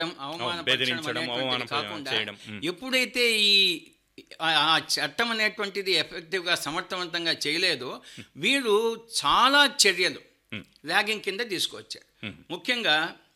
అవమానపరచడం బెదిరించడం, అనేటువంటిది అవమానం కాకుండా చేయడం. మ్. ఎప్పుడైతే ఈ ఆ- ఆ చట్టం అనేటువంటిది ఎఫెక్టివ్గా సమర్థవంతంగా చేయలేదో వీళ్ళు చాలా చర్యలు ర్యాగింగ్ కింద తీసుకొచ్చారు ముఖ్యంగా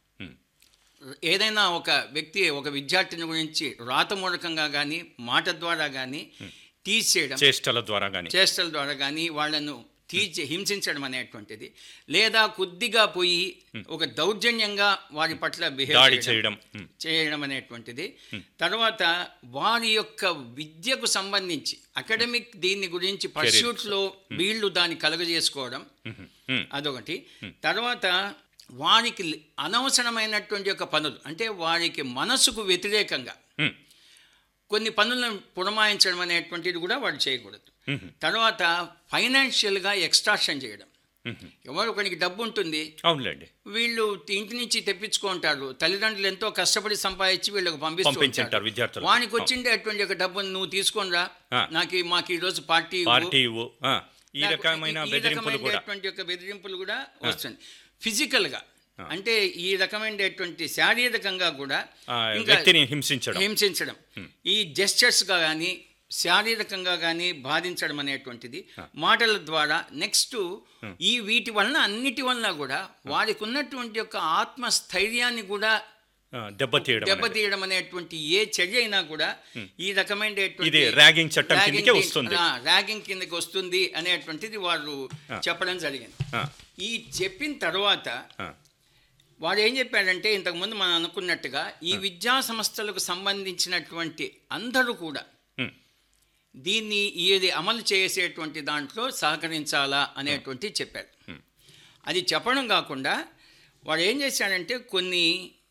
ఏదైనా ఒక వ్యక్తి ఒక విద్యార్థిని గురించి రాతమూలకంగా కానీ మాట ద్వారా కానీ తీసేయడం చేష్టల ద్వారా కానీ చేష్టల ద్వారా కానీ వాళ్ళను తీర్చి హింసించడం అనేటువంటిది లేదా కొద్దిగా పోయి ఒక దౌర్జన్యంగా వారి పట్ల బిహేవ్ దాడి చేయడం ఉమ్, చేయడం అనేటువంటిది తర్వాత వారి యొక్క విద్యకు సంబంధించి అకాడమిక్ దీని గురించి పర్సూట్లో వీళ్ళు దాన్ని కలుగజేసుకోవడం ఉమ్, ఉమ్, అదొకటి తర్వాత వారికి అనవసరమైనటువంటి యొక్క పనులు అంటే వారికి మనసుకు వ్యతిరేకంగా ఉమ్, కొన్ని పనులను పురమాయించడం అనేటువంటిది కూడా వాడు చేయకూడదు ఉమ్, తర్వాత ఫైనాన్షియల్గా ఎక్స్ట్రాక్షన్ చేయడం ఉమ్. ఎవరు ఒకరికి డబ్బు ఉంటుంది అవునులేండి వీళ్ళు ఇంటి నుంచి తెప్పించుకుంటారు తల్లిదండ్రులు ఎంతో కష్టపడి సంపాదించి వీళ్ళకి పంపిస్తూ పంపించుంటారు ఉంటారు. విద్యార్థులు. వానికి వచ్చిండే అటువంటి ఒక డబ్బును నువ్వు తీసుకొనిరా ఆ. నాకు ఈ- మాకు ఈ రోజు పార్టీ ఇవ్వు. పార్టీ ఇవ్వు, ఆ, ఈ నాకు రకమైన ఈ బెదిరింపులు కూడా రకమైనటువంటి యొక్క బెదిరింపులు కూడా వస్తుంది ఫిజికల్గా అంటే ఈ రకమైనటువంటి శారీరకంగా కూడా ఆ, ఇంకా వ్యక్తిని హింసించడం హింసించడం ఈ జెస్చర్స్గా కానీ శారీరకంగా కానీ బాధించడం అనేటువంటిది మాటల ద్వారా నెక్స్ట్ ఈ వీటి వలన అన్నిటి వలన కూడా వారికి ఉన్నటువంటి యొక్క ఆత్మస్థైర్యాన్ని కూడా ఆ, దెబ్బతీయడం అనేది. దెబ్బతీయడం అనేటువంటి ఏ చర్య అయినా కూడా ఈ రకమైనటువంటి ఇది ర్యాగింగ్ చట్టం ర్యాగింగ్ కిందకే కింద- వస్తుంది. ఆ, ర్యాగింగ్ కిందకి వస్తుంది అనేటువంటిది వారు చెప్పడం జరిగింది ఆ, ఈ చెప్పిన తర్వాత ఆ, వాడు ఏం చెప్పాడంటే ఇంతకుముందు మనం అనుకున్నట్టుగా ఈ విద్యా సంస్థలకు సంబంధించినటువంటి అందరూ కూడా ఉమ్, దీన్ని ఇది అమలు చేసేటువంటి దాంట్లో సహకరించాలా అనేటువంటి చెప్పాడు అది చెప్పడం కాకుండా వాడు ఏం చేశాడంటే కొన్ని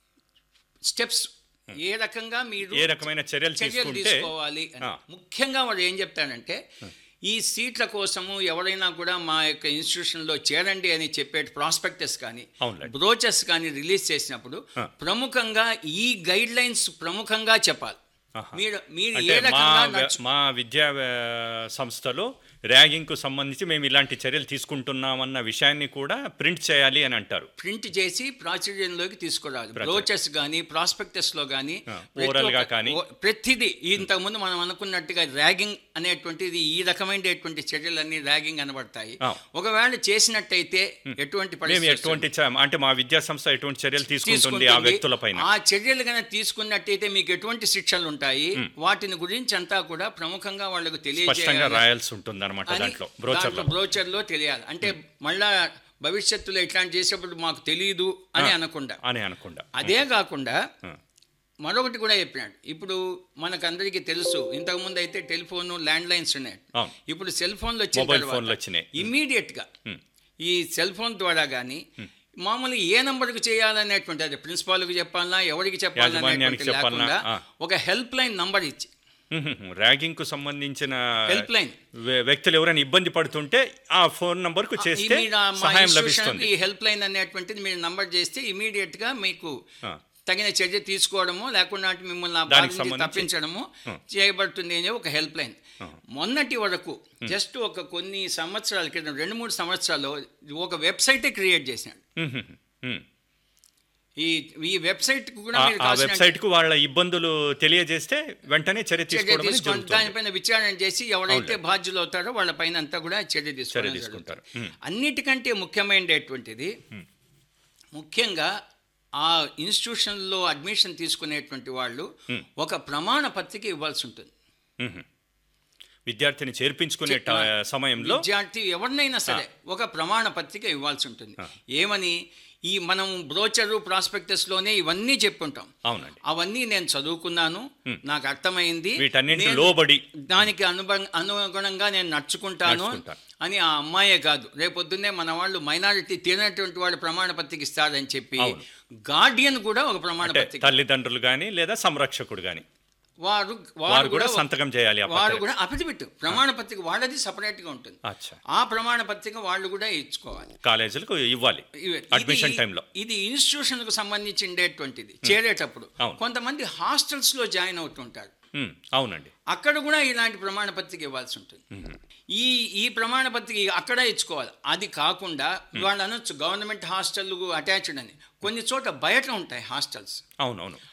స్టెప్స్ ఏ రకంగా మీరు ఏ రకమైన చర్యలు చర్యలు తీసుకుంటే తీసుకోవాలి అని. ఆ. ముఖ్యంగా వాడు ఏం చెప్తాడంటే ఈ సీట్ల కోసము ఎవరైనా కూడా మా యొక్క ఇన్స్టిట్యూషన్లో చేరండి అని చెప్పే ప్రాస్పెక్టస్ కానీ అవునులేండి. బ్రోచర్స్ కానీ రిలీజ్ చేసినప్పుడు ఆ. ప్రముఖంగా ఈ గైడ్ లైన్స్ ప్రముఖంగా చెప్పాలి ఆహా. మీరు మీరు అంటే ఏ మా రకంగా వ్య- నడుచు- మా విద్యా వ్య- సంస్థలో ర్యాగింగ్కు సంబంధించి మేము ఇలాంటి చర్యలు తీసుకుంటున్నామన్న విషయాన్ని కూడా ప్రింట్ చేయాలి అని అంటారు ప్రింట్ చేసి ప్రాచుర్యంలోకి తీసుకురావాలి బ్రోచర్స్ కానీ ప్రాస్పెక్టస్లో కానీ ఆ, oral గా కానీ. ప్రతిదీ ఇంతకుముందు మనం అనుకున్నట్టుగా ర్యాగింగ్ అనేటువంటిది ఈ రకమైనటువంటి చర్యలన్నీ ర్యాగింగ్ అనబడతాయి ఆ. ఒకవేళ చేసినట్టయితే ఎటువంటి మేము పరిస్థితి ఎటువంటి చ- అంటే మా విద్యా సంస్థ ఎటువంటి చర్యలు తీసుకుంటుంది ఆ వ్యక్తుల పైన ఆ చర్యలు కనుక తీసుకున్నట్టయితే మీకు ఎటువంటి శిక్షలు ఉంటాయి వాటిని గురించి అంతా కూడా ప్రముఖంగా వాళ్ళకు స్పష్టంగా తెలియజేయాలి రాయాల్సి ఉంటుంది అనమాట అని దాంట్లో బ్రోచర్లో దాంట్లో బ్రోచర్లో తెలియాలి అంటే మళ్ళా భవిష్యత్తులో ఇట్లాంటి చేసేప్పుడు మాకు తెలియదు అని అనకుండా అని అనకుండా అదే కాకుండా ఆ. మరొకటి కూడా చెప్పినాడు ఇప్పుడు మనకందరికీ తెలుసు ఇంతకుముందు అయితే టెలిఫోన్ ల్యాండ్ లైన్స్ ఉన్నాయి అవును. ఇప్పుడు సెల్ ఫోన్లు వచ్చిన మొబైల్ ఫోన్లు వచ్చినాయి. ఇమీడియట్గా ఉమ్. ఈ సెల్ ఫోన్ ద్వారా కానీ మామూలు ఏ నంబర్కి చేయాలనేటువంటి అది ప్రిన్సిపాల్కి చెప్పాలన్నా ఎవరికి చెప్పాలనేటువంటి యాజమాన్యానికి చెప్పాలనా? లేకుండా ఆ. ఒక హెల్ప్ లైన్ నంబర్ ఇచ్చి ర్యాగింగ్ కు సంబంధించిన హెల్ప్ లైన్ వ్య- వ్యక్తులు ఎవరైనా ఇబ్బంది పడుతుంటే ఆ ఫోన్ నంబర్ కు చేస్తే మీరు ఆ మా సహాయం ఇన్స్టిట్యూషన్కి లభిస్తుంది ఈ హెల్ప్ లైన్ అనేటువంటిది మీరు నంబర్ చేస్తే ఇమీడియట్ గా మీకు ఆ. తగిన చర్య తీసుకోవడము లేకుండా మిమ్మల్ని ఆ బాధ దానికి నుంచి సంబంధించి- తప్పించడము చేయబడుతుంది అనే ఒక హెల్ప్ లైన్ మొన్నటి వరకు జస్ట్ ఒక కొన్ని సంవత్సరాల క్రితం రెండు మూడు సంవత్సరాలు ఒక వెబ్సైటే క్రియేట్ చేసినాడు ఉమ్, ఉమ్, ఉమ్. ఈ ఈ వెబ్సైట్ కూడా ఆ- మీరు ఆ కావాల్సిన వెబ్సైట్ కు వాళ్ళ ఇబ్బందులు తెలియజేస్తే వెంటనే చర్య చర్య తీసుకోవడం అనేది తీసుకొని జరుగుతుంది దానిపైన విచారణ చేసి ఎవరైతే బాధ్యులు అవుతారో వాళ్ళ పైన అంతా కూడా చర్య తీసుకోవడం చర్య తీసుకుంటారు. జరుగుతుంది. అన్నిటికంటే ముఖ్యమైనటువంటిది ముఖ్యంగా ఆ ఇన్స్టిట్యూషన్లో అడ్మిషన్ తీసుకునేటువంటి వాళ్ళు ఒక ప్రమాణ పత్రిక ఇవ్వాల్సి ఉంటుంది ఉమ్. విద్యార్థిని చేర్పించుకునే ట- సమయంలో విద్యార్థి ఎవరినైనా సరే ఒక ప్రమాణ పత్రిక ఇవ్వాల్సి ఉంటుంది ఏమని ఈ మనం బ్రోచరు ప్రాస్పెక్టస్లోనే ఇవన్నీ చెప్పుంటాం అవునండి అవన్నీ నేను చదువుకున్నాను నాకు అర్థమైంది వీటన్నింటి నేను లోబడి దానికి అనుభ అనుగుణంగా నేను నడుచుకుంటాను నడుచుకుంటాను. అని ఆ అమ్మాయే కాదు రేపొద్దున్నే మన వాళ్ళు మైనారిటీ తినటువంటి వాళ్ళు ప్రమాణ పత్రిక ఇస్తారని చెప్పి అవును. గార్డియన్ కూడా ఒక ప్రమాణ అంటే పత్రిక తల్లిదండ్రులు కానీ లేదా సంరక్షకుడు కానీ వారు వారు కూడా సంతకం చేయాలి ఆ వారు పత్రిక. కూడా అఫిడవిట్ ప్రమాణ పత్రిక వాళ్ళది separate గా ఉంటుంది అచ్చా ఆ ప్రమాణ పత్రిక వాళ్ళు కూడా ఇచ్చుకోవాలి కాలేజీలకు ఇవ్వాలి ఇవి- అడ్మిషన్ ఇది- టైంలో ఇది ఇన్స్టిట్యూషన్ కు సంబంధించి ఉండేటువంటిది చేరేటప్పుడు అవును. కొంతమంది హాస్టల్స్ లో జాయిన్ అవుతుంటారు ఉమ్, అవునండి అక్కడ కూడా ఇలాంటి ప్రమాణ పత్రిక ఇవ్వాల్సి ఉంటుంది ఈ ఈ ప్రమాణ పత్రిక అక్కడ ఇచ్చుకోవాలి అది కాకుండా వాళ్ళు అనొచ్చు గవర్నమెంట్ హాస్టల్ అటాచ్డ్ అని కొన్ని చోట బయట ఉంటాయి హాస్టల్స్ అవునవును